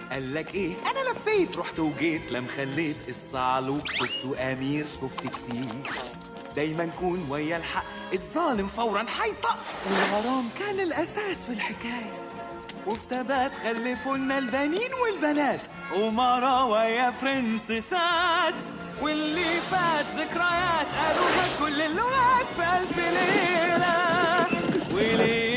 قال لك ايه انا لفيت رحت وجيت لم خليت الصعلوك شفت امير شفت كتير دايما كون ويا الحق الظالم فورا حيطق والغرام كان الاساس في الحكايه وفي تبات خلفوا لنا البنين والبنات ومارا ويا برنسسات واللي فات ذكريات قالوها كل اللغات في ألف ليلة وليلة